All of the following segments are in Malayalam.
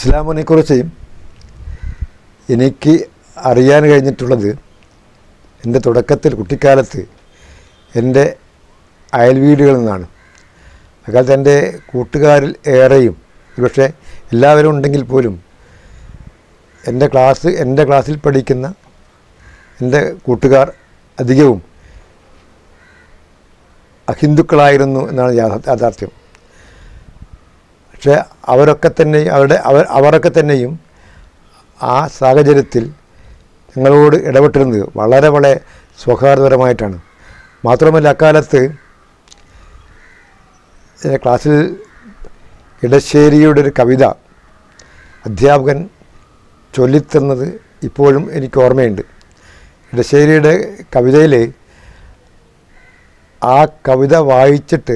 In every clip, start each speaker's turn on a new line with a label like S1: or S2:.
S1: ഇസ്ലാമിനെക്കുറിച്ച് എനിക്ക് അറിയാൻ കഴിഞ്ഞിട്ടുള്ളത് എൻ്റെ തുടക്കത്തിൽ കുട്ടിക്കാലത്ത് എൻ്റെ അയൽവീടുകളിൽ നിന്നാണ് അക്കാലത്ത് എൻ്റെ കൂട്ടുകാരിൽ ഏറെയും ഒരുപക്ഷെ എല്ലാവരും ഉണ്ടെങ്കിൽ പോലും എൻ്റെ ക്ലാസ് എൻ്റെ ക്ലാസ്സിൽ പഠിക്കുന്ന എൻ്റെ കൂട്ടുകാർ അധികവും അഹിന്ദുക്കളായിരുന്നു എന്നാണ് യാഥാ- യാഥാർത്ഥ്യം പക്ഷേ അവരൊക്കെ തന്നെ അവരുടെ അവർ അവരൊക്കെ തന്നെയും ആ സാഹചര്യത്തിൽ ഞങ്ങളോട് ഇടപെട്ടിരുന്നത് വളരെ വളരെ സൗഹാർദ്ദപരമായിട്ടാണ് മാത്രമല്ല അക്കാലത്ത് എൻ്റെ ക്ലാസ്സിൽ ഇടശ്ശേരിയുടെ ഒരു കവിത അധ്യാപകൻ ചൊല്ലിത്തന്നത് ഇപ്പോഴും എനിക്ക് ഓർമ്മയുണ്ട് ഇടശ്ശേരിയുടെ കവിതയിൽ ആ കവിത വായിച്ചിട്ട്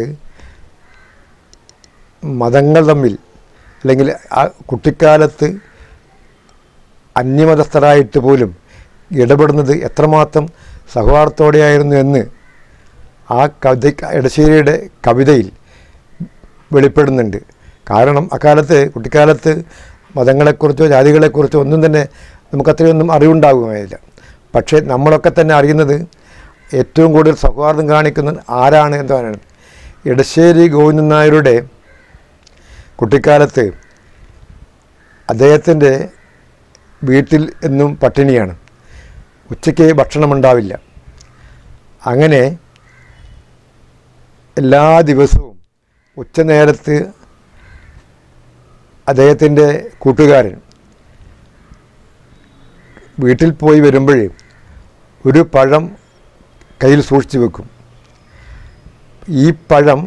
S1: മതങ്ങൾ തമ്മിൽ അല്ലെങ്കിൽ ആ കുട്ടിക്കാലത്ത് അന്യമതസ്ഥരായിട്ട് പോലും ഇടപെടുന്നത് എത്രമാത്രം സൗഹാർദ്ദത്തോടെയായിരുന്നു എന്ന് ആ കവിത എടശ്ശേരിയുടെ കവിതയിൽ വെളിപ്പെടുന്നുണ്ട് കാരണം അക്കാലത്ത് കുട്ടിക്കാലത്ത് മതങ്ങളെക്കുറിച്ചോ ജാതികളെക്കുറിച്ചോ ഒന്നും തന്നെ നമുക്ക് അത്രയൊന്നും അറിവുണ്ടാകുകയില്ല പക്ഷേ നമ്മളൊക്കെ തന്നെ അറിയുന്നത് ഏറ്റവും കൂടുതൽ സൗഹാർദ്ദം കാണിക്കുന്നത് ആരാണ് എന്താണ് എടശ്ശേരി ഗോവിന്ദൻ നായരുടെ കുട്ടിക്കാലത്ത് അദ്ദേഹത്തിൻ്റെ വീട്ടിൽ എന്നും പട്ടിണിയാണ് ഉച്ചയ്ക്ക് ഭക്ഷണമുണ്ടാവില്ല അങ്ങനെ എല്ലാ ദിവസവും ഉച്ചനേരത്ത് അദ്ദേഹത്തിൻ്റെ കൂട്ടുകാരൻ വീട്ടിൽ പോയി വരുമ്പോഴേ ഒരു പഴം കയ്യിൽ സൂക്ഷിച്ചു വെക്കും ഈ പഴം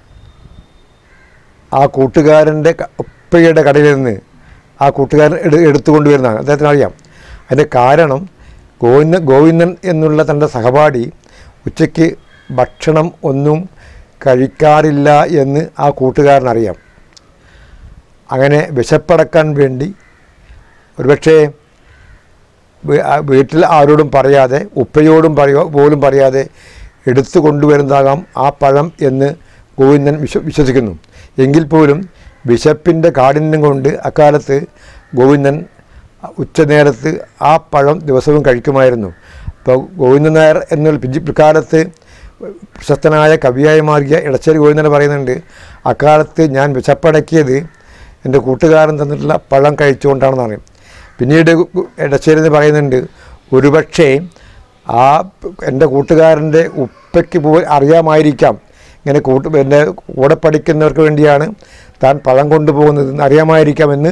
S1: ആ കൂട്ടുകാരൻ്റെ ക- ഉപ്പയുടെ കടയിൽ നിന്ന് ആ കൂട്ടുകാരൻ എടു എടുത്തുകൊണ്ട് വരുന്നതാണ് അദ്ദേഹത്തിന് അറിയാം അതിൻ്റെ കാരണം ഗോവിന്ദൻ ഗോവിന്ദൻ എന്നുള്ള തൻ്റെ സഹപാഠി ഉച്ചയ്ക്ക് ഭക്ഷണം ഒന്നും കഴിക്കാറില്ല എന്ന് ആ കൂട്ടുകാരനറിയാം അങ്ങനെ വിശപ്പടക്കാൻ വേണ്ടി ഒരുപക്ഷേ വീ- ആ വീട്ടിൽ ആരോടും പറയാതെ ഉപ്പയോടും പറയോ പോലും പറയാതെ എടുത്തു കൊണ്ടുവരുന്നതാകാം ആ പഴം എന്ന് ഗോവിന്ദൻ വിശ്വ വിശ്വസിക്കുന്നു എങ്കിൽ പോലും വിശപ്പിൻ്റെ കാഠിന്യം കൊണ്ട് അക്കാലത്ത് ഗോവിന്ദൻ ഉച്ചനേരത്ത് ആ പഴം ദിവസവും കഴിക്കുമായിരുന്നു അപ്പോൾ ഗോവിന്ദൻ നായർ എന്നുള്ള പിജി- പിൽക്കാലത്ത് പ്രശസ്തനായ കവിയായി മാറിയ ഇടശ്ശേരി ഗോവിന്ദൻ പറയുന്നുണ്ട് അക്കാലത്ത് ഞാൻ വിശപ്പടക്കിയത് എൻ്റെ കൂട്ടുകാരൻ തന്നിട്ടുള്ള പഴം കഴിച്ചുകൊണ്ടാണെന്നാണ് പിന്നീട് ഇടശ്ശേരി എന്ന് പറയുന്നുണ്ട് ഒരുപക്ഷേ ആ എൻ്റെ കൂട്ടുകാരൻ്റെ ഉപ്പയ്ക്ക് പോയി അറിയാമായിരിക്കാം ഇങ്ങനെ കൂട്ട് എൻ്റെ കൂടെ പഠിക്കുന്നവർക്ക് വേണ്ടിയാണ് താൻ പഴം കൊണ്ടുപോകുന്നത് എന്ന് അറിയാമായിരിക്കാമെന്ന്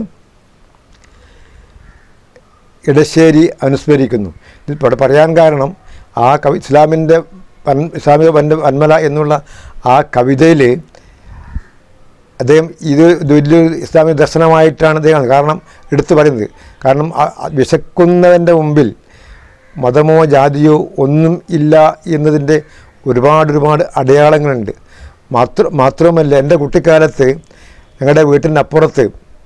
S1: ഇടശ്ശേരി അനുസ്മരിക്കുന്നു ഇത് ഇവിടെ പറയാൻ കാരണം ആ കവി ഇസ്ലാമിൻ്റെ വൻ ഇസ്ലാമിക വൻ വന്മല എന്നുള്ള ആ കവിതയിൽ അദ്ദേഹം ഇത് ഇത് വലിയൊരു ഇസ്ലാമിക ദർശനമായിട്ടാണ് അദ്ദേഹം കാരണം എടുത്തു പറയുന്നത് കാരണം ആ- ആ വിശക്കുന്നവൻ്റെ മുമ്പിൽ മതമോ ജാതിയോ ഒന്നും ഇല്ല എന്നതിൻ്റെ ഒരുപാട് ഒരുപാട് അടയാളങ്ങളുണ്ട് മാത്ര മാത്രമല്ല എൻ്റെ കുട്ടിക്കാലത്ത് ഞങ്ങളുടെ വീട്ടിൻ്റെ അപ്പുറത്ത്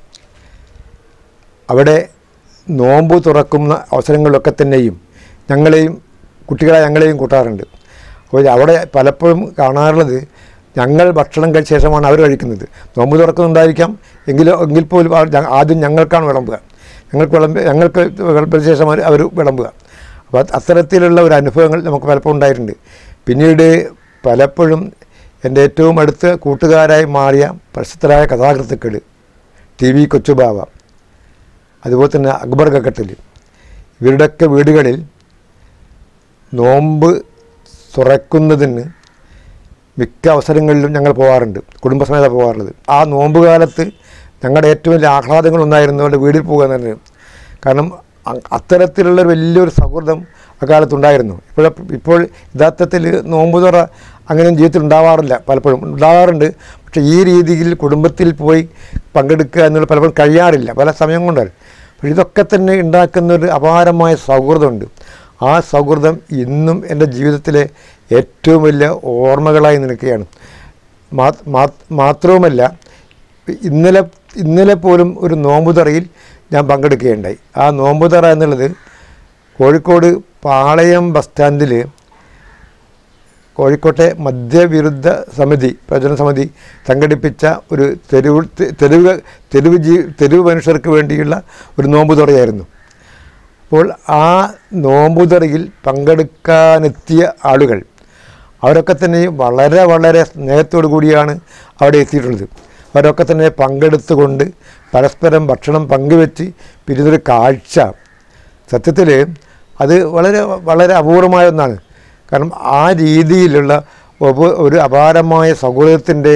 S1: അവിടെ നോമ്പ് തുറക്കുന്ന അവസരങ്ങളിലൊക്കെ തന്നെയും ഞങ്ങളെയും കുട്ടികളെ ഞങ്ങളെയും കൂട്ടാറുണ്ട് അപ്പോൾ അവിടെ പലപ്പോഴും കാണാറുള്ളത് ഞങ്ങൾ ഭക്ഷണം കഴിച്ച ശേഷമാണ് അവർ കഴിക്കുന്നത് നോമ്പ് തുറക്കുന്നുണ്ടായിരിക്കാം എങ്കിലും എങ്കിൽ പോലും അവർ ഞ- ആദ്യം ഞങ്ങൾക്കാണ് വിളമ്പുക ഞങ്ങൾക്ക് വിളമ്പ് ഞങ്ങൾക്ക് വിളമ്പിയ ശേഷം അവർ അവർ വിളമ്പുക അപ്പോൾ അത് അത്തരത്തിലുള്ള ഒരു അനുഭവങ്ങൾ നമുക്ക് പലപ്പോഴും ഉണ്ടായിട്ടുണ്ട് പിന്നീട് പലപ്പോഴും എൻ്റെ ഏറ്റവും അടുത്ത കൂട്ടുകാരായി മാറിയ പ്രശസ്തരായ കഥാകൃത്തുക്കൾ ടി വി കൊച്ചുബാവ അതുപോലെ തന്നെ അക്ബർ കക്കട്ടിൽ ഇവരുടെയൊക്കെ വീടുകളിൽ നോമ്പ് തുറക്കുന്നതിന് മിക്ക അവസരങ്ങളിലും ഞങ്ങൾ പോകാറുണ്ട് കുടുംബസമേത പോകാറുള്ളത് ആ നോമ്പ് കാലത്ത് ഞങ്ങളുടെ ഏറ്റവും വലിയ ആഹ്ലാദങ്ങളൊന്നായിരുന്നു അവരുടെ വീട്ടിൽ പോകുക എന്ന് പറഞ്ഞത് കാരണം അ- അത്തരത്തിലുള്ള ഒരു വലിയൊരു സൗഹൃദം അക്കാലത്തുണ്ടായിരുന്നു ഇപ്പോൾ ഇപ്പോൾ യഥാർത്ഥത്തിൽ നോമ്പ് തുറ അങ്ങനെയും ജീവിതത്തിൽ ഉണ്ടാവാറില്ല പലപ്പോഴും ഉണ്ടാവാറുണ്ട് പക്ഷേ ഈ രീതിയിൽ കുടുംബത്തിൽ പോയി പങ്കെടുക്കുക എന്നുള്ള പലപ്പോഴും കഴിയാറില്ല പല സമയം കൊണ്ടാണ് പക്ഷേ ഇതൊക്കെ തന്നെ ഉണ്ടാക്കുന്ന ഒരു അപാരമായ സൗഹൃദമുണ്ട് ആ സൗഹൃദം ഇന്നും എൻ്റെ ജീവിതത്തിലെ ഏറ്റവും വലിയ ഓർമ്മകളായി നിൽക്കുകയാണ് മാ- മാ- മാത്രവുമല്ല ഇന്നലെ ഇന്നലെ പോലും ഒരു നോമ്പുതറയിൽ ഞാൻ പങ്കെടുക്കുകയുണ്ടായി ആ നോമ്പുതറ എന്നുള്ളത് കോഴിക്കോട് പാളയം ബസ് സ്റ്റാൻഡിൽ കോഴിക്കോട്ടെ മദ്യവിരുദ്ധ സമിതി പ്രചരണ സമിതി സംഘടിപ്പിച്ച ഒരു തെരുവ് തെ- തെരുവ് തെരുവ് ജീ തെരുവ് മനുഷ്യർക്ക് വേണ്ടിയുള്ള ഒരു നോമ്പുതുറയായിരുന്നു അപ്പോൾ ആ നോമ്പുതുറയിൽ പങ്കെടുക്കാനെത്തിയ ആളുകൾ അവരൊക്കെ തന്നെ വളരെ വളരെ സ്നേഹത്തോടു കൂടിയാണ് അവിടെ എത്തിയിട്ടുള്ളത് അവരൊക്കെ തന്നെ പങ്കെടുത്തുകൊണ്ട് പരസ്പരം ഭക്ഷണം പങ്കുവെച്ച് പിരിഞ്ഞൊരു കാഴ്ച സത്യത്തിൽ അത് വളരെ വളരെ അപൂർവമായ ഒന്നാണ് കാരണം ആ രീതിയിലുള്ള ഒപ- ഒരു അപാരമായ സൗഹൃദത്തിൻ്റെ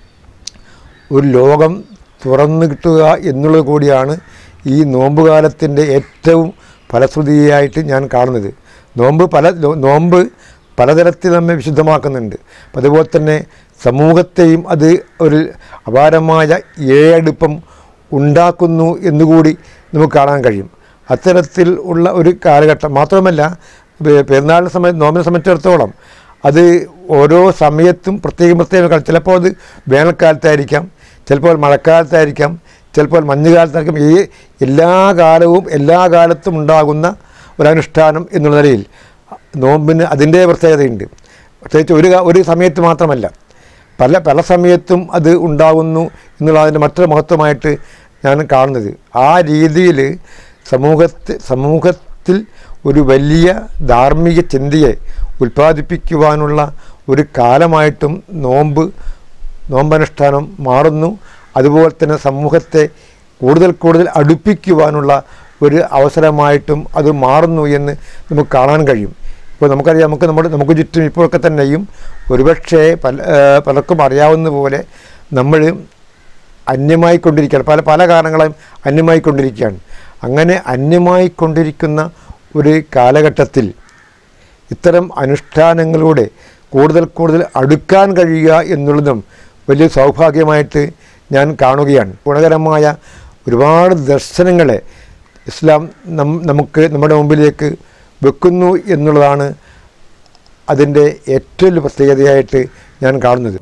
S1: ഒരു ലോകം തുറന്നു കിട്ടുക എന്നുള്ളത് കൂടിയാണ് ഈ നോമ്പ് കാലത്തിൻ്റെ ഏറ്റവും ഫലശ്രുതിയായിട്ട് ഞാൻ കാണുന്നത് നോമ്പ് പല നോ- നോമ്പ് പലതരത്തിൽ നമ്മെ വിശുദ്ധമാക്കുന്നുണ്ട് അപ്പം അതുപോലെ തന്നെ സമൂഹത്തെയും അത് ഒരു അപാരമായ ഏഴടുപ്പം ഉണ്ടാക്കുന്നു എന്നുകൂടി നമുക്ക് കാണാൻ കഴിയും അത്തരത്തിൽ ഉള്ള ഒരു കാലഘട്ടം മാത്രമല്ല പെ- പെരുന്നാളിനെ സമയത്ത് നോമ്പിനെ സംബന്ധിച്ചിടത്തോളം അത് ഓരോ സമയത്തും പ്രത്യേകം പ്രത്യേകം കാലം ചിലപ്പോൾ അത് വേനൽക്കാലത്തായിരിക്കാം ചിലപ്പോൾ മഴക്കാലത്തായിരിക്കാം ചിലപ്പോൾ മഞ്ഞുകാലത്തായിരിക്കും ഈ എല്ലാ കാലവും എല്ലാ കാലത്തും ഉണ്ടാകുന്ന ഒരനുഷ്ഠാനം എന്നുള്ള നിലയിൽ നോമ്പിന് അതിൻ്റെ പ്രത്യേകതയുണ്ട് പ്രത്യേകിച്ച് ഒരു കാ- ഒരു സമയത്ത് മാത്രമല്ല പല പല സമയത്തും അത് ഉണ്ടാകുന്നു എന്നുള്ളതിൻ്റെ മറ്റൊരു മഹത്വമായിട്ട് ഞാൻ കാണുന്നത് ആ രീതിയിൽ സമൂഹത്തിൽ സമൂഹത്തിൽ ഒരു വലിയ ധാർമ്മിക ചിന്തയെ ഉൽപ്പാദിപ്പിക്കുവാനുള്ള ഒരു കാലമായിട്ടും നോമ്പ് നോമ്പനുഷ്ഠാനം മാറുന്നു അതുപോലെ തന്നെ സമൂഹത്തെ കൂടുതൽ കൂടുതൽ അടുപ്പിക്കുവാനുള്ള ഒരു അവസരമായിട്ടും അത് മാറുന്നു എന്ന് നമുക്ക് കാണാൻ കഴിയും ഇപ്പോൾ നമുക്കറിയാം നമുക്ക് നമ്മുടെ നമുക്ക് ചുറ്റും ഇപ്പോഴൊക്കെ തന്നെയും ഒരുപക്ഷെ പല ഏഹ് പലർക്കും അറിയാവുന്ന പോലെ നമ്മൾ അന്യമായിക്കൊണ്ടിരിക്കുകയാണ് പല പല കാരണങ്ങളും അന്യമായിക്കൊണ്ടിരിക്കുകയാണ് അങ്ങനെ അന്യമായിക്കൊണ്ടിരിക്കുന്ന ഒരു കാലഘട്ടത്തിൽ ഇത്തരം അനുഷ്ഠാനങ്ങളിലൂടെ കൂടുതൽ കൂടുതൽ അടുക്കാൻ കഴിയുക എന്നുള്ളതും വലിയ സൗഭാഗ്യമായിട്ട് ഞാൻ കാണുകയാണ് ഗുണകരമായ ഒരുപാട് ദർശനങ്ങളെ ഇസ്ലാം നം നമുക്ക് നമ്മുടെ മുമ്പിലേക്ക് വെക്കുന്നു എന്നുള്ളതാണ് അതിൻ്റെ ഏറ്റവും വലിയ പ്രത്യേകതയായിട്ട് ഞാൻ കാണുന്നത്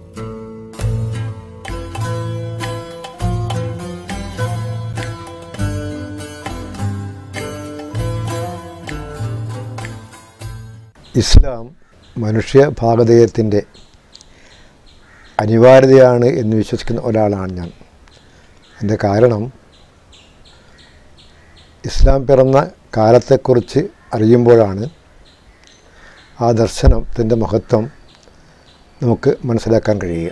S1: ഇസ്ലാം മനുഷ്യ ഭാഗധേയത്തിൻ്റെ അനിവാര്യതയാണ് എന്ന് വിശ്വസിക്കുന്ന ഒരാളാണ് ഞാൻ എൻ്റെ കാരണം ഇസ്ലാം പിറന്ന കാലത്തെക്കുറിച്ച് അറിയുമ്പോഴാണ് ആ ദർശനത്തിൻ്റെ മഹത്വം നമുക്ക് മനസ്സിലാക്കാൻ കഴിയുക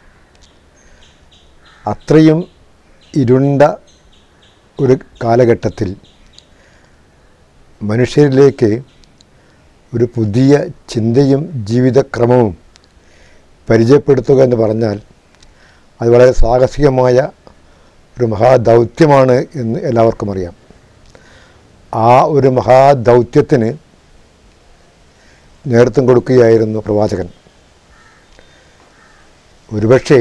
S1: അത്രയും ഇരുണ്ട ഒരു കാലഘട്ടത്തിൽ മനുഷ്യരിലേക്ക് ഒരു പുതിയ ചിന്തയും ജീവിതക്രമവും പരിചയപ്പെടുത്തുക എന്ന് പറഞ്ഞാൽ അത് വളരെ സാഹസികമായ ഒരു മഹാദൗത്യമാണ് എന്ന് എല്ലാവർക്കും അറിയാം ആ ഒരു മഹാദൗത്യത്തിന് നേതൃത്വം കൊടുക്കുകയായിരുന്നു പ്രവാചകൻ ഒരുപക്ഷേ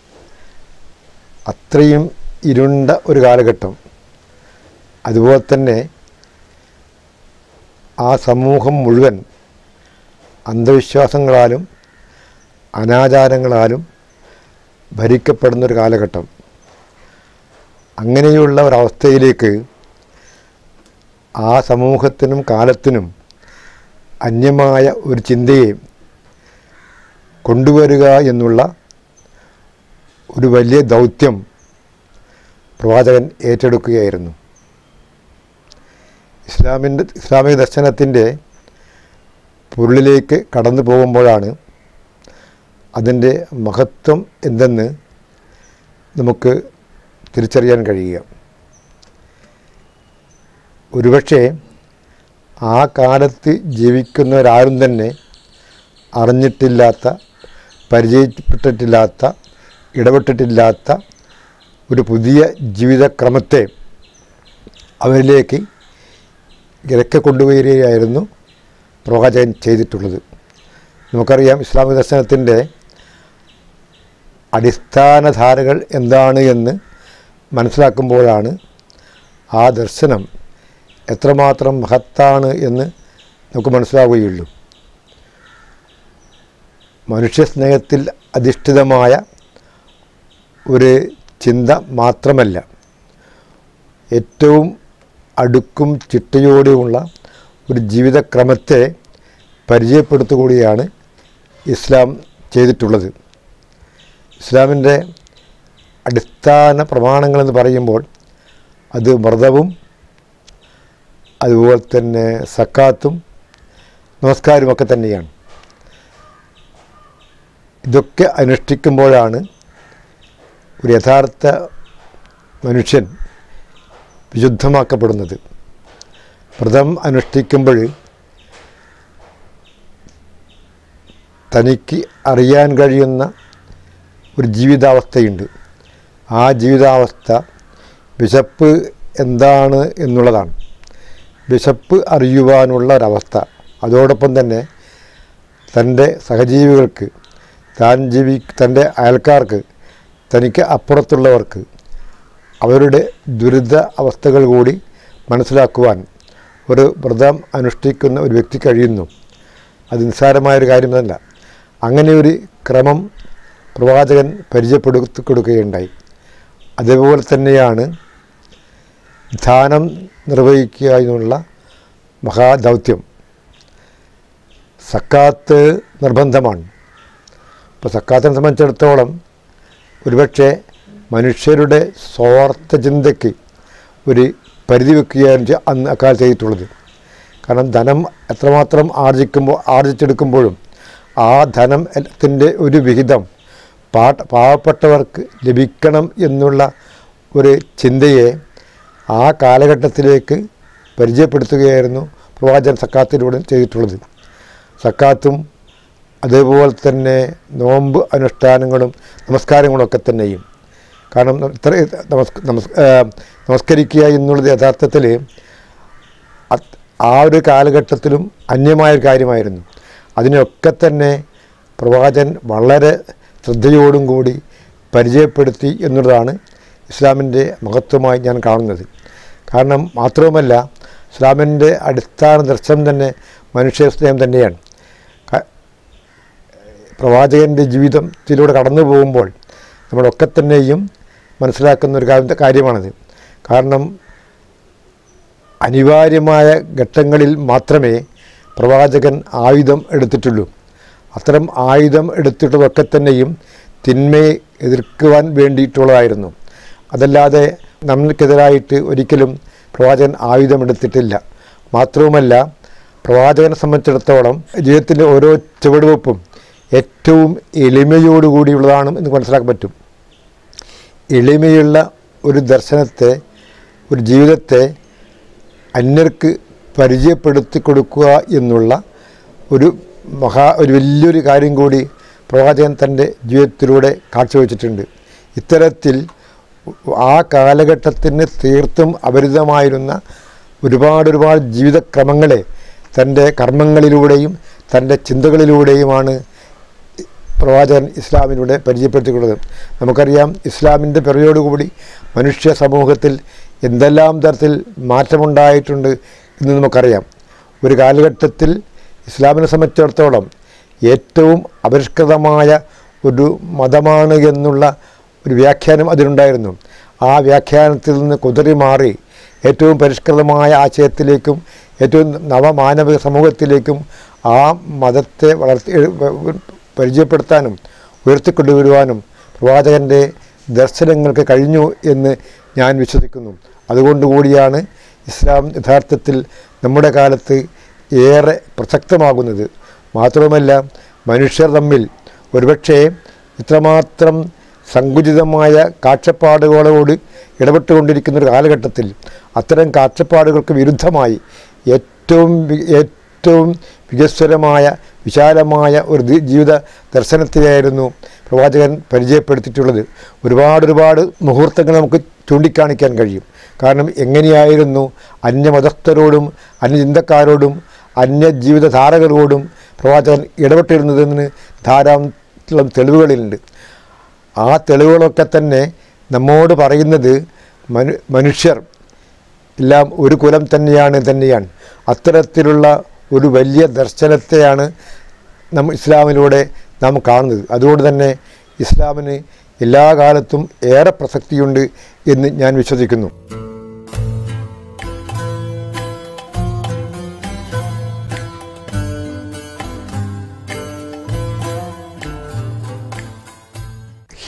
S1: അത്രയും ഇരുണ്ട ഒരു കാലഘട്ടം അതുപോലെ തന്നെ ആ സമൂഹം മുഴുവൻ അന്ധവിശ്വാസങ്ങളാലും അനാചാരങ്ങളാലും ഭരിക്കപ്പെടുന്നൊരു കാലഘട്ടം അങ്ങനെയുള്ള ഒരവസ്ഥയിലേക്ക് ആ സമൂഹത്തിനും കാലത്തിനും അന്യമായ ഒരു ചിന്തയെ കൊണ്ടുവരിക എന്നുള്ള ഒരു വലിയ ദൗത്യം പ്രവാചകൻ ഏറ്റെടുക്കുകയായിരുന്നു ഇസ്ലാമിൻ്റെ ഇസ്ലാമിക ദർശനത്തിൻ്റെ പൊരുളിലേക്ക് കടന്നു പോകുമ്പോഴാണ് അതിൻ്റെ മഹത്വം എന്തെന്ന് നമുക്ക് തിരിച്ചറിയാൻ കഴിയുക ഒരുപക്ഷെ ആ കാലത്ത് ജീവിക്കുന്നവരാരും തന്നെ അറിഞ്ഞിട്ടില്ലാത്ത പരിചയപ്പെട്ടിട്ടില്ലാത്ത ഇടപെട്ടിട്ടില്ലാത്ത ഒരു പുതിയ ജീവിതക്രമത്തെ അവരിലേക്ക് ഇരക്കെ കൊണ്ടുവരികയായിരുന്നു പ്രവാചകൻ ചെയ്തിട്ടുള്ളത് നമുക്കറിയാം ഇസ്ലാമിക ദർശനത്തിൻ്റെ അടിസ്ഥാനധാരകൾ എന്താണ് എന്ന് മനസ്സിലാക്കുമ്പോഴാണ് ആ ദർശനം എത്രമാത്രം മഹത്താണ് എന്ന് നമുക്ക് മനസ്സിലാവുകയുള്ളൂ മനുഷ്യസ്നേഹത്തിൽ അധിഷ്ഠിതമായ ഒരു ചിന്ത മാത്രമല്ല ഏറ്റവും അടുക്കും ചിട്ടയോടെയുള്ള ഒരു ജീവിതക്രമത്തെ പരിചയപ്പെടുത്തുകൂടിയാണ് ഇസ്ലാം ചെയ്തിട്ടുള്ളത് ഇസ്ലാമിൻ്റെ അടിസ്ഥാന പ്രമാണങ്ങളെന്ന് പറയുമ്പോൾ അത് വ്രതവും അതുപോലെ തന്നെ സക്കാത്തും നമസ്കാരമൊക്കെ തന്നെയാണ് ഇതൊക്കെ അനുഷ്ഠിക്കുമ്പോഴാണ് ഒരു യഥാർത്ഥ മനുഷ്യൻ വിശുദ്ധമാക്കപ്പെടുന്നത് വ്രതം അനുഷ്ഠിക്കുമ്പോൾ തനിക്ക് അറിയാൻ കഴിയുന്ന ഒരു ജീവിതാവസ്ഥയുണ്ട് ആ ജീവിതാവസ്ഥ വിശപ്പ് എന്താണ് എന്നുള്ളതാണ് വിശപ്പ് അറിയുവാനുള്ള ഒരവസ്ഥ അതോടൊപ്പം തന്നെ തൻ്റെ സഹജീവികൾക്ക് താൻ ജീവി തൻ്റെ അയൽക്കാർക്ക് തനിക്ക് അപ്പുറത്തുള്ളവർക്ക് അവരുടെ ദുരിത അവസ്ഥകൾ കൂടി മനസ്സിലാക്കുവാൻ ഒരു വ്രതം അനുഷ്ഠിക്കുന്ന ഒരു വ്യക്തി കഴിയുന്നു അത് നിസ്സാരമായൊരു കാര്യമല്ല അങ്ങനെ ഒരു ക്രമം പ്രവാചകൻ പരിചയപ്പെടുത്തി കൊടുക്കുകയുണ്ടായി അതേപോലെ തന്നെയാണ് ധ്യാനം നിർവഹിക്കുക എന്നുള്ള മഹാദൗത്യം സക്കാത്ത് നിർബന്ധമാണ് അപ്പോൾ സക്കാത്തിനെ സംബന്ധിച്ചിടത്തോളം ഒരുപക്ഷെ മനുഷ്യരുടെ സ്വാർത്ഥ ചിന്തയ്ക്ക് ഒരു പരിധി വെക്കുകയാണ് ചെ- അന്ന് അക്കാലത്ത് ചെയ്തിട്ടുള്ളത് കാരണം ധനം എത്രമാത്രം ആർജിക്കുമ്പോൾ ആർജിച്ചെടുക്കുമ്പോഴും ആ ധനം ത്തിൻ്റെ ഒരു വിഹിതം പാട്ട പാവപ്പെട്ടവർക്ക് ലഭിക്കണം എന്നുള്ള ഒരു ചിന്തയെ ആ കാലഘട്ടത്തിലേക്ക് പരിചയപ്പെടുത്തുകയായിരുന്നു പ്രവാചകൻ സക്കാത്തിലൂടെ ചെയ്തിട്ടുള്ളത് സക്കാത്തും അതേപോലെ തന്നെ നോമ്പ് അനുഷ്ഠാനങ്ങളും നമസ്കാരങ്ങളൊക്കെ തന്നെയും കാരണം ഇത്ര നമസ് നമസ് ആ, നമസ്കരിക്കുക എന്നുള്ളത് യഥാർത്ഥത്തിൽ അത് ആ ഒരു കാലഘട്ടത്തിലും അന്യമായ ഒരു കാര്യമായിരുന്നു അതിനൊക്കെ തന്നെ പ്രവാചകൻ വളരെ ശ്രദ്ധയോടും കൂടി പരിചയപ്പെടുത്തി എന്നുള്ളതാണ് ഇസ്ലാമിൻ്റെ മഹത്വമായി ഞാൻ കാണുന്നത് കാരണം മാത്രവുമല്ല ഇസ്ലാമിൻ്റെ അടിസ്ഥാന ദർശനം തന്നെ മനുഷ്യ സ്നേഹം തന്നെയാണ് ക- പ്രവാചകൻ്റെ ജീവിതത്തിലൂടെ കടന്നു പോകുമ്പോൾ നമ്മളൊക്കെ തന്നെയും മനസ്സിലാക്കുന്ന ഒരു കാര്യം കാര്യമാണത് കാരണം അനിവാര്യമായ ഘട്ടങ്ങളിൽ മാത്രമേ പ്രവാചകൻ ആയുധം എടുത്തിട്ടുള്ളൂ അത്തരം ആയുധം എടുത്തിട്ടതൊക്കെ തന്നെയും തിന്മയെ എതിർക്കുവാൻ വേണ്ടിയിട്ടുള്ളതായിരുന്നു അതല്ലാതെ നമ്മൾക്കെതിരായിട്ട് ഒരിക്കലും പ്രവാചകൻ ആയുധം എടുത്തിട്ടില്ല മാത്രവുമല്ല പ്രവാചകനെ സംബന്ധിച്ചിടത്തോളം ജീവിതത്തിൻ്റെ ഓരോ ചുവടുവെപ്പും ഏറ്റവും എളിമയോടുകൂടിയുള്ളതാണ് എന്ന് മനസ്സിലാക്കാൻ പറ്റും എളിമയുള്ള ഒരു ദർശനത്തെ ഒരു ജീവിതത്തെ അന്യർക്ക് പരിചയപ്പെടുത്തി കൊടുക്കുക എന്നുള്ള ഒരു മഹാ ഒരു വലിയൊരു കാര്യം കൂടി പ്രവാചകൻ തൻ്റെ ജീവിതത്തിലൂടെ കാഴ്ചവെച്ചിട്ടുണ്ട് ഇത്തരത്തിൽ ആ കാലഘട്ടത്തിന് തീർത്തും അപരിതമായിരുന്ന ഒരുപാട് ഒരുപാട് ജീവിതക്രമങ്ങളെ തൻ്റെ കർമ്മങ്ങളിലൂടെയും തൻ്റെ ചിന്തകളിലൂടെയുമാണ് പ്രവാചകൻ ഇസ്ലാമിലൂടെ പരിചയപ്പെടുത്തിയിട്ടുള്ളത് നമുക്കറിയാം ഇസ്ലാമിൻ്റെ പിറയോടുകൂടി മനുഷ്യ സമൂഹത്തിൽ എന്തെല്ലാം തരത്തിൽ മാറ്റമുണ്ടായിട്ടുണ്ട് എന്ന് നമുക്കറിയാം ഒരു കാലഘട്ടത്തിൽ ഇസ്ലാമിനെ സംബന്ധിച്ചിടത്തോളം ഏറ്റവും അപരിഷ്കൃതമായ ഒരു മതമാണ് എന്നുള്ള ഒരു വ്യാഖ്യാനം അതിനുണ്ടായിരുന്നു ആ വ്യാഖ്യാനത്തിൽ നിന്ന് കുതിറി മാറി ഏറ്റവും പരിഷ്കൃതമായ ആശയത്തിലേക്കും ഏറ്റവും നവമാനവിക സമൂഹത്തിലേക്കും ആ മതത്തെ വളർത്തി പരിചയപ്പെടുത്താനും ഉയർത്തിക്കൊണ്ടുവരുവാനും പ്രവാചകൻ്റെ ദർശനങ്ങൾക്ക് കഴിഞ്ഞു എന്ന് ഞാൻ വിശ്വസിക്കുന്നു അതുകൊണ്ടുകൂടിയാണ് ഇസ്ലാം യഥാർത്ഥത്തിൽ നമ്മുടെ കാലത്ത് ഏറെ പ്രസക്തമാകുന്നത് മാത്രവുമല്ല മനുഷ്യർ തമ്മിൽ ഒരുപക്ഷേ ഇത്രമാത്രം സങ്കുചിതമായ കാഴ്ചപ്പാടുകളോട് ഇടപെട്ടുകൊണ്ടിരിക്കുന്ന ഒരു കാലഘട്ടത്തിൽ അത്തരം കാഴ്ചപ്പാടുകൾക്ക് വിരുദ്ധമായി ഏറ്റവും വി- ഏറ്റവും വികസ്വരമായ വിശാലമായ ഒരു ദി- ജീവിത ദർശനത്തെയായിരുന്നു പ്രവാചകൻ പരിചയപ്പെടുത്തിയിട്ടുള്ളത് ഒരുപാട് ഒരുപാട് മുഹൂർത്തങ്ങൾ നമുക്ക് ചൂണ്ടിക്കാണിക്കാൻ കഴിയും കാരണം എങ്ങനെയായിരുന്നു അന്യമതസ്ഥരോടും അന്യചിന്തക്കാരോടും അന്യജീവിതധാരകളോടും പ്രവാചകൻ ഇടപെട്ടിരുന്നതെന്ന് ധാരാളം തെളിവുകളിലുണ്ട് ആ തെളിവുകളൊക്കെ തന്നെ നമ്മോട് പറയുന്നത് മനു മനുഷ്യർ എല്ലാം ഒരു കുലം തന്നെയാണ് തന്നെയാണ് അത്തരത്തിലുള്ള ഒരു വലിയ ദർശനത്തെയാണ് നമ്മൾ ഇസ്ലാമിലൂടെ നാം കാണുന്നത് അതുകൊണ്ട് തന്നെ ഇസ്ലാമിന് എല്ലാ കാലത്തും ഏറെ പ്രസക്തിയുണ്ട് എന്ന് ഞാൻ വിശ്വസിക്കുന്നു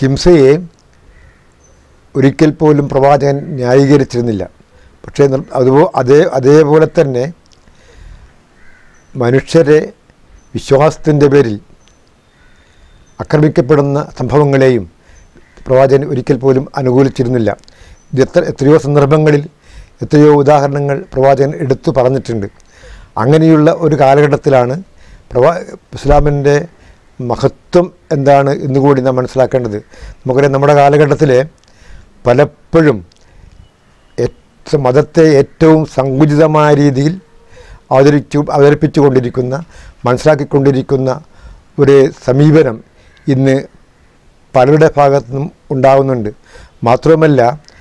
S1: ഹിംസയെ ഒരിക്കൽ പോലും പ്രവാചകൻ ന്യായീകരിച്ചിരുന്നില്ല പക്ഷേ നിർ- അതുപോ അതേ അതേപോലെ തന്നെ മനുഷ്യരെ വിശ്വാസത്തിൻ്റെ പേരിൽ ആക്രമിക്കപ്പെടുന്ന സംഭവങ്ങളെയും പ്രവാചകൻ ഒരിക്കൽ പോലും അനുകൂലിച്ചിരുന്നില്ല ഇത് എത്ര എത്രയോ സന്ദർഭങ്ങളിൽ എത്രയോ ഉദാഹരണങ്ങൾ പ്രവാചകൻ എടുത്തു പറഞ്ഞിട്ടുണ്ട് അങ്ങനെയുള്ള ഒരു കാലഘട്ടത്തിലാണ് പ്രവാ ഇസ്ലാമിൻ്റെ മഹത്വം എന്താണ് എന്നുകൂടി നാം മനസ്സിലാക്കേണ്ടത് നമുക്കറിയാം നമ്മുടെ കാലഘട്ടത്തിൽ പലപ്പോഴും ഏറ്റ മതത്തെ ഏറ്റവും സങ്കുചിതമായ രീതിയിൽ അവതരിച്ചു അവതരിപ്പിച്ചുകൊണ്ടിരിക്കുന്ന മനസ്സിലാക്കിക്കൊണ്ടിരിക്കുന്ന ഒരു സമീപനം ഇന്ന് പലരുടെ ഭാഗത്തു നിന്നും ഉണ്ടാകുന്നുണ്ട് മാത്രവുമല്ല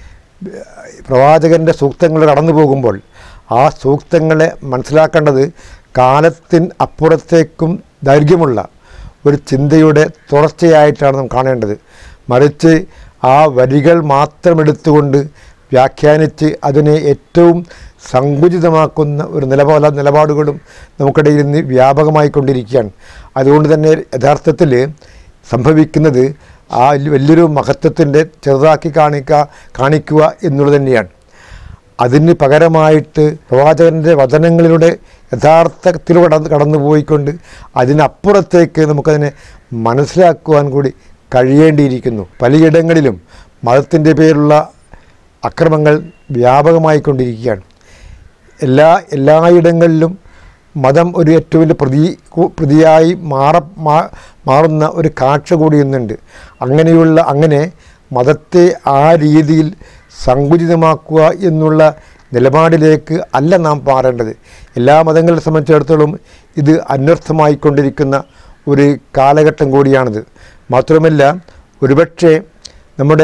S1: പ്രവാചകൻ്റെ സൂക്തങ്ങൾ കടന്നു പോകുമ്പോൾ ആ സൂക്തങ്ങളെ മനസ്സിലാക്കേണ്ടത് കാലത്തിന് അപ്പുറത്തേക്കും ദൈർഘ്യമുള്ള ഒരു ചിന്തയുടെ തുടർച്ചയായിട്ടാണ് നാം കാണേണ്ടത് മറിച്ച് ആ വരികൾ മാത്രം എടുത്തുകൊണ്ട് വ്യാഖ്യാനിച്ച് അതിനെ ഏറ്റവും സങ്കുചിതമാക്കുന്ന ഒരു നിലപാട് നിലപാടുകളും നമുക്കിടയിൽ ഇന്ന് വ്യാപകമായിക്കൊണ്ടിരിക്കുകയാണ് അതുകൊണ്ട് തന്നെ യഥാർത്ഥത്തിൽ സംഭവിക്കുന്നത് ആ വലിയൊരു മഹത്വത്തിൻ്റെ ചെറുതാക്കി കാണിക്കുക കാണിക്കുക എന്നുള്ളത് തന്നെയാണ് അതിന് പകരമായിട്ട് പ്രവാചകൻ്റെ വചനങ്ങളിലൂടെ യഥാർത്ഥത്തിൽ കടന്ന് കടന്നു പോയിക്കൊണ്ട് അതിനപ്പുറത്തേക്ക് നമുക്കതിനെ മനസ്സിലാക്കുവാൻ കൂടി കഴിയേണ്ടിയിരിക്കുന്നു പലയിടങ്ങളിലും മതത്തിൻ്റെ പേരിലുള്ള അക്രമങ്ങൾ വ്യാപകമായിക്കൊണ്ടിരിക്കുകയാണ് എല്ലാ എല്ലായിടങ്ങളിലും മതം ഒരു ഏറ്റവും വലിയ പ്രതി പ്രതിയായി മാറ മാ- മാറുന്ന ഒരു കാഴ്ച കൂടി ഇന്നുണ്ട് അങ്ങനെയുള്ള അങ്ങനെ മതത്തെ ആ രീതിയിൽ സങ്കുചിതമാക്കുക എന്നുള്ള നിലപാടിലേക്ക് അല്ല നാം മാറേണ്ടത് എല്ലാ മതങ്ങളെ സംബന്ധിച്ചിടത്തോളം ഇത് അന്വർത്ഥമായിക്കൊണ്ടിരിക്കുന്ന ഒരു കാലഘട്ടം കൂടിയാണിത് മാത്രമല്ല ഒരുപക്ഷെ നമ്മുടെ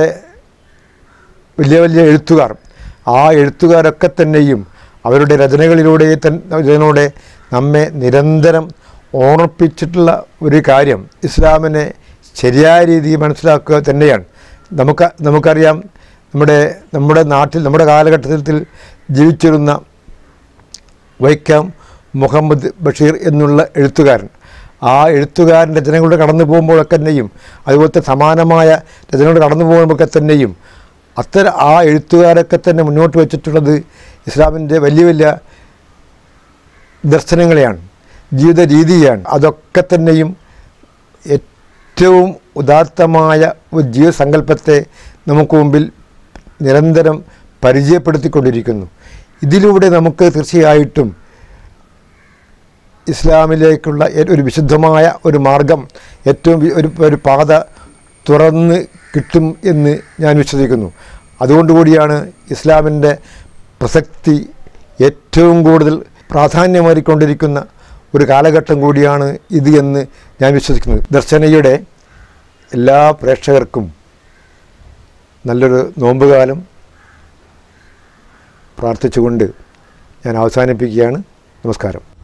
S1: വലിയ വലിയ എഴുത്തുകാർ ആ എഴുത്തുകാരൊക്കെ തന്നെയും അവരുടെ രചനകളിലൂടെ തന്നെ ഇതിനൂടെ നമ്മെ നിരന്തരം ഓർമ്മിപ്പിച്ചിട്ടുള്ള ഒരു കാര്യം ഇസ്ലാമിനെ ശരിയായ രീതിയിൽ മനസ്സിലാക്കുക തന്നെയാണ് നമുക്ക് നമുക്കറിയാം നമ്മുടെ നമ്മുടെ നാട്ടിൽ നമ്മുടെ കാലഘട്ടത്തിൽ ജീവിച്ചിരുന്ന വൈക്കം മുഹമ്മദ് ബഷീർ എന്നുള്ള എഴുത്തുകാരൻ ആ എഴുത്തുകാരൻ രചനകളുടെ കടന്നു പോകുമ്പോഴൊക്കെ തന്നെയും അതുപോലത്തെ സമാനമായ രചനകൾ കടന്നു പോകുമ്പോഴൊക്കെ തന്നെയും അത്തരം ആ എഴുത്തുകാരൊക്കെ തന്നെ മുന്നോട്ട് വച്ചിട്ടുള്ളത് ഇസ്ലാമിൻ്റെ വലിയ വലിയ ദർശനങ്ങളെയാണ് ജീവിത രീതിയാണ് അതൊക്കെ തന്നെയും ഏറ്റവും ഉദാത്തമായ ഒരു ജീവസങ്കല്പത്തെ നമുക്ക് മുമ്പിൽ നിരന്തരം പരിചയപ്പെടുത്തിക്കൊണ്ടിരിക്കുന്നു ഇതിലൂടെ നമുക്ക് തീർച്ചയായിട്ടും ഇസ്ലാമിലേക്കുള്ള ഏ- ഒരു വിശുദ്ധമായ ഒരു മാർഗം ഏറ്റവും വി- ഒരു ഒരു പാത തുറന്ന് കിട്ടും എന്ന് ഞാൻ വിശ്വസിക്കുന്നു അതുകൊണ്ടുകൂടിയാണ് ഇസ്ലാമിൻ്റെ പ്രസക്തി ഏറ്റവും കൂടുതൽ പ്രാധാന്യമേറിക്കൊണ്ടിരിക്കുന്ന ഒരു കാലഘട്ടം കൂടിയാണ് ഇത് എന്ന് ഞാൻ വിശ്വസിക്കുന്നത് ദർശനയുടെ എല്ലാ പ്രേക്ഷകർക്കും നല്ലൊരു നോമ്പുകാലം പ്രാർത്ഥിച്ചുകൊണ്ട് ഞാൻ അവസാനിപ്പിക്കുകയാണ് നമസ്കാരം